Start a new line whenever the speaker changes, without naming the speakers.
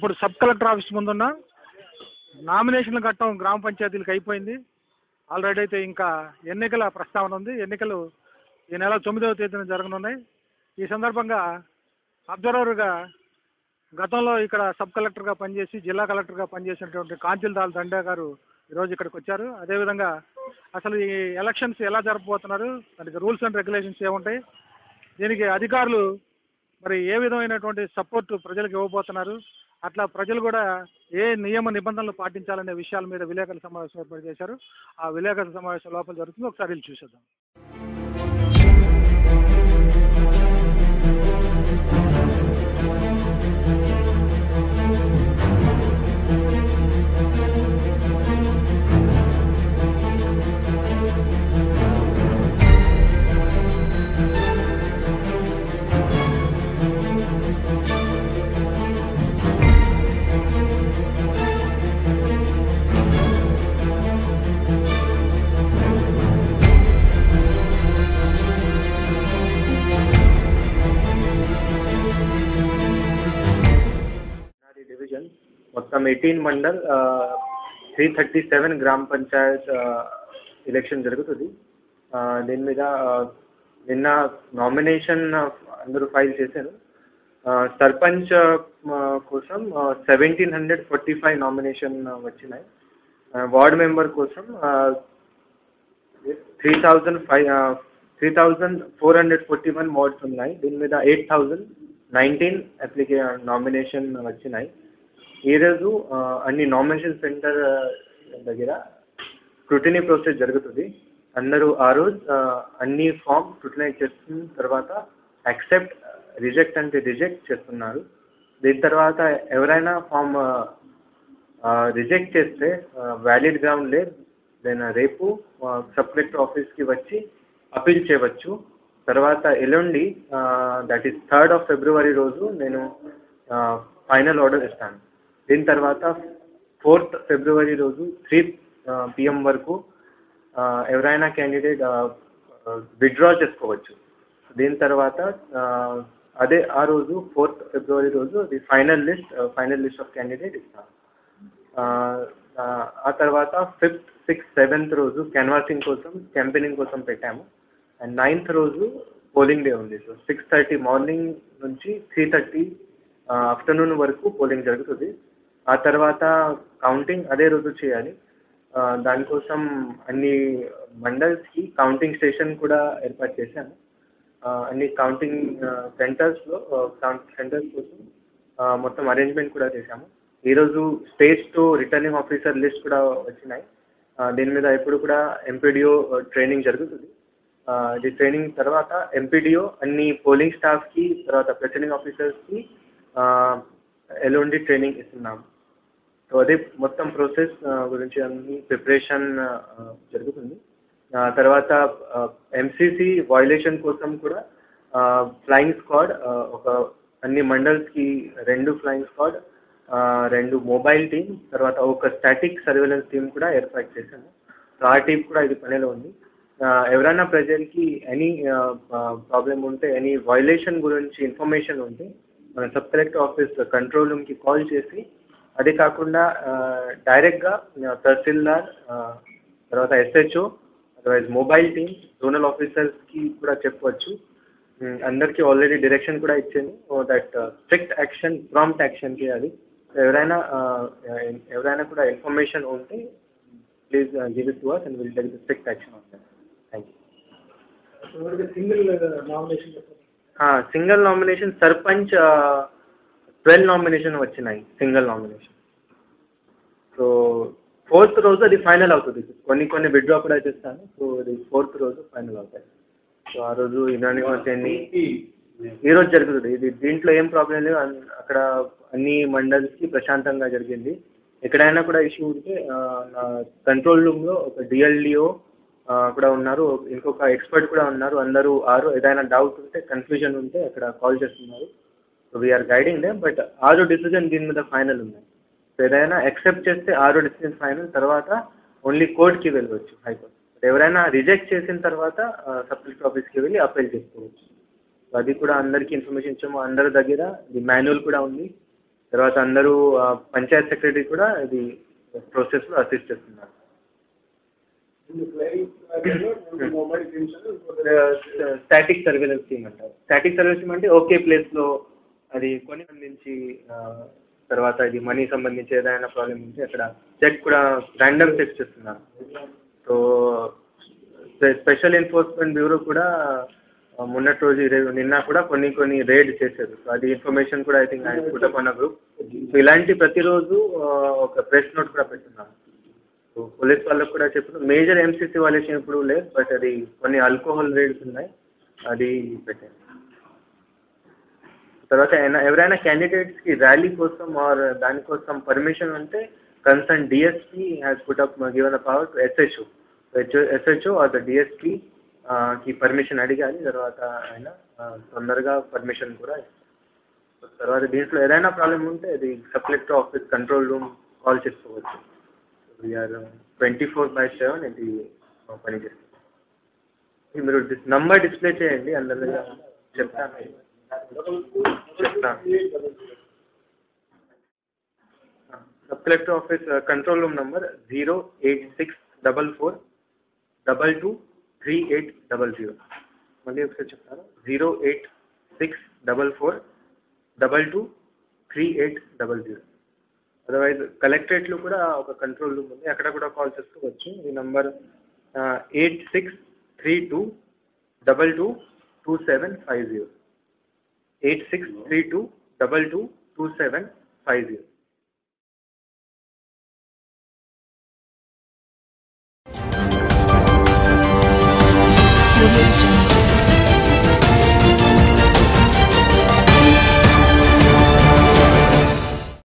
ఇప్పుడు sub collector office ముందున్న నామినేషన్లు కట్టడం గ్రామ పంచాయతీలకు అయిపోయింది ఆల్రెడీ అయితే ఇంకా ఎన్నికల ప్రస్తావన ఉంది ఎన్నికలు ఈ నెల తొమ్మిదవ తేదీన జరగనున్నాయి ఈ సందర్భంగా అబ్జర్వర్గా గతంలో ఇక్కడ సబ్ కలెక్టర్గా పనిచేసి జిల్లా కలెక్టర్గా పనిచేసినటువంటి కాంతిల్దాల్ దండా గారు ఈరోజు ఇక్కడికి వచ్చారు అదేవిధంగా అసలు ఈ ఎలక్షన్స్ ఎలా జరపబోతున్నారు దానికి రూల్స్ అండ్ రెగ్యులేషన్స్ ఏముంటాయి దీనికి అధికారులు మరి ఏ విధమైనటువంటి సపోర్ట్ ప్రజలకు ఇవ్వబోతున్నారు అట్లా ప్రజలు కూడా ఏ నియమ నిబంధనలు పాటించాలనే విషయాల మీద విలేకరుల సమావేశం ఏర్పాటు చేశారు ఆ విలేకరుల సమావేశం లోపల జరుగుతుంది ఒకసారి వెళ్ళి చూసేద్దాం
నాది డివిజన్ మొత్తం eighteen mandal three thirty seven గ్రామ పంచాయత్ ఎలక్షన్ జరుగుతుంది ఆ, దీని మీద ఆ, నిన్న నామినేషన్ అందరూ ఫైల్ చేశారు ఆ, సర్పంచ్ ఆ, కోసం seventeen hundred forty five nomination వచ్చినాయి ఆ, వార్డ్ మెంబర్ కోసం three thousand five three thousand four hundred forty one wards ఉన్నాయి దీని మీద eight thousand nineteen application nomination వచ్చినాయి ఈరోజు ఆ, అన్ని నామినేషన్ సెంటర్ దగ్గర స్క్రూటినీ ప్రాసెస్ జరుగుతుంది అందరూ ఆ రోజు ఆ, అన్ని ఫామ్ స్క్రూటినైజ్ చేస్తున్న తర్వాత యాక్సెప్ట్ రిజెక్ట్ అంటే రిజెక్ట్ చేస్తున్నారు దీని తర్వాత ఎవరైనా ఫామ్ రిజెక్ట్ చేస్తే వ్యాలిడ్ గ్రౌండ్ లేదు దెన్ రేపు సబ్ కలెక్టర్ ఆఫీస్కి వచ్చి అపీల్ చేయవచ్చు తర్వాత ఎల్లుండి that is third of February రోజు నేను ఫైనల్ ఆర్డర్ ఇస్తాను దీని తర్వాత ఫోర్త్ ఫిబ్రవరి రోజు త్రీ పిఎం వరకు ఆ, ఎవరైనా క్యాండిడేట్ విత్డ్రా చేసుకోవచ్చు దీని తర్వాత ఆ, అదే ఆ రోజు ఫోర్త్ ఫిబ్రవరి రోజు the final list final list of candidate ఇస్తాను ఆ, ఆ, ఆ తర్వాత ఫిఫ్త్ సిక్స్త్ సెవెంత్ రోజు క్యాన్వాసింగ్ కోసం క్యాంపెయినింగ్ కోసం పెట్టాము అండ్ నైన్త్ రోజు పోలింగ్ డే ఉంది సో సిక్స్ థర్టీ మార్నింగ్ నుంచి త్రీ థర్టీ ఆఫ్టర్నూన్ వరకు పోలింగ్ జరుగుతుంది ఆ తర్వాత కౌంటింగ్ అదే రోజు చేయాలి ఆ, దానికోసం అన్ని మండల్స్కి కౌంటింగ్ స్టేషన్ కూడా ఏర్పాటు చేశాను ఆ, అన్ని కౌంటింగ్ సెంటర్స్లో కౌంట్ సెంటర్స్ కోసం ఆ, మొత్తం అరేంజ్మెంట్ కూడా చేశాము ఈరోజు stage two returning officer list కూడా వచ్చినాయి ఆ, దీని మీద ఇప్పుడు కూడా ఎంపీడీఓ ట్రైనింగ్ జరుగుతుంది ఆ, ఇది ట్రైనింగ్ తర్వాత ఎంపీడీఓ అన్ని పోలింగ్ స్టాఫ్కి తర్వాత ప్రిసైడింగ్ ఆఫీసర్స్కి ఎల్లుండి ట్రైనింగ్ ఇస్తున్నాము సో అదే మొత్తం ప్రాసెస్ గురించి అన్ని ప్రిపరేషన్ జరుగుతుంది ఆ, తర్వాత ఎంసీసీ వైలేషన్ కోసం కూడా ఫ్లయింగ్ స్క్వాడ్ ఒక అన్ని మండల్స్కి రెండు ఫ్లయింగ్ స్క్వాడ్ రెండు మొబైల్ టీమ్ తర్వాత ఒక స్టాటిక్ సర్వేలెన్స్ టీమ్ కూడా ఏర్పాటు చేశాము సో ఆ టీం కూడా ఇది పనిలో ఉంది ఆ, ఎవరైనా ప్రజలకి ఎనీ ప్రాబ్లం ఉంటే ఎనీ వైలేషన్ గురించి ఇన్ఫర్మేషన్ ఉంటే మన సబ్ కలెక్టర్ ఆఫీస్ కంట్రోల్ రూమ్కి కాల్ చేసి అదే కాకుండా డైరెక్ట్గా తహసీల్దార్ ఆ, తర్వాత SHO otherwise mobile team zonal ఆఫీసర్స్కి కూడా చెప్పవచ్చు ఉమ్, అందరికీ ఆల్రెడీ డైరెక్షన్ కూడా ఇచ్చాను that strict action prompt action చేయాలి ఎవరైనా ఆ, ఎవరైనా కూడా ఇన్ఫర్మేషన్ ఉంటే please give it to us and will take the strict action on that thank you
single nomination
single nomination sarpanch twelve nomination వచ్చినాయి సింగిల్ నామినేషన్ సో ఫోర్త్ రోజు అది final అవుతుంది కొన్ని కొన్ని విత్డ్రా కూడా చేస్తాను సో అది ఫోర్త్ రోజు ఫైనల్ అవుతాయి సో ఆ రోజు యునానిమస్ ఎన్ని ఈ రోజు జరుగుతుంది ఇది దీంట్లో ఏం ప్రాబ్లం లేదు అన్- అక్కడ అన్ని మండల్స్కి ప్రశాంతంగా జరిగింది ఎక్కడైనా కూడా ఇష్యూ ఉంటే ఆ, నా కంట్రోల్ రూమ్లో ఒక డిఎల్డిఓ కూడా ఉన్నారు ఇంకొక ఎక్స్పర్ట్ కూడా ఉన్నారు అందరూ ఆరు ఏదైనా డౌట్ ఉంటే కన్ఫ్యూజన్ ఉంటే అక్కడ కాల్ చేస్తున్నారు so we're guiding they but RO decision దీని మీద ఫైనల్ ఉన్నాయి సో ఏదైనా యాక్సెప్ట్ చేస్తే ఆరు డిసిజన్ ఫైనల్ తర్వాత ఓన్లీ కోర్ట్కి వెళ్ళవచ్చు హైకోర్టు ఎవరైనా రిజెక్ట్ చేసిన తర్వాత సబ్ కలెక్టర్ ఆఫీస్కి వెళ్ళి అప్పీల్ చేసుకోవచ్చు సో అది కూడా అందరికీ ఇన్ఫర్మేషన్ ఇచ్చాము అందరి దగ్గర ది మాన్యువల్ కూడా ఉంది తర్వాత అందరూ ఆ, పంచాయత్ సెక్రటరీ కూడా ఇది ప్రాసెస్లో అసిస్ట్ చేస్తున్నారు స్టాటిక్ సర్వేలెన్స్ టీమ్ అంటారు స్టాటిక్ సర్వేలెన్స్ టీమ్ అంటే ఒకే ప్లేస్లో అది కొని సంబంధించి ఆ, తర్వాత ఇది మనీ సంబంధించి ఏదైనా ప్రాబ్లం ఉంటే అక్కడ చెక్ కూడా ర్యాండమ్ చెక్ చేస్తున్నారు సో స్పెషల్ ఎన్ఫోర్స్మెంట్ బ్యూరో కూడా ఆ, మొన్నటి రోజు ఈరోజు నిన్న కూడా కొన్ని కొన్ని రేడ్ చేశారు సో అది ఇన్ఫర్మేషన్ కూడా ఐ థింక్ ఆయన పుట్టప్ అన్న గ్రూప్ సో ఇలాంటి ప్రతిరోజు ఆ, ఒక ప్రెస్ నోట్ కూడా పెట్టున్నాం సో పోలీస్ వాళ్ళకు కూడా చెప్పిన మేజర్ ఎంసీసీ వాల్యూషన్ ఇప్పుడు లేదు బట్ అది కొన్ని ఆల్కహాల్ రేట్స్ ఉన్నాయి అది పెట్టాను తర్వాత ఏనా- ఎవరైనా క్యాండిడేట్స్కి ర్యాలీ కోసం ఆర్ దానికోసం పర్మిషన్ ఉంటే concern DSP has put up given a power to SHO SHO or the DSP కి పర్మిషన్ అడిగాలి తర్వాత ఆయన ఆ, తొందరగా పర్మిషన్ కూడా ఇస్తారు తర్వాత దీంట్లో ఏదైనా ప్రాబ్లం ఉంటే అది sub collector office control room call చేసుకోవచ్చు we're twenty four by seven ఇది పనిచేస్తుంది మీరు నంబర్ డిస్ప్లే చేయండి అందరి చెప్తాను చెప్తాను sub collector office control room number zero eight six double four double two three eight double zero మళ్ళీ ఒకసారి చెప్తాను zero eight six double four double two three eight double zero otherwise కలెక్టరేట్లో కూడా ఒక కంట్రోల్ రూమ్ ఉంది అక్కడ కూడా call చేసుకోవచ్చు ఈ number eight six three two double two two seven five zero eight six three two double two two seven five zero
Audio Jungle.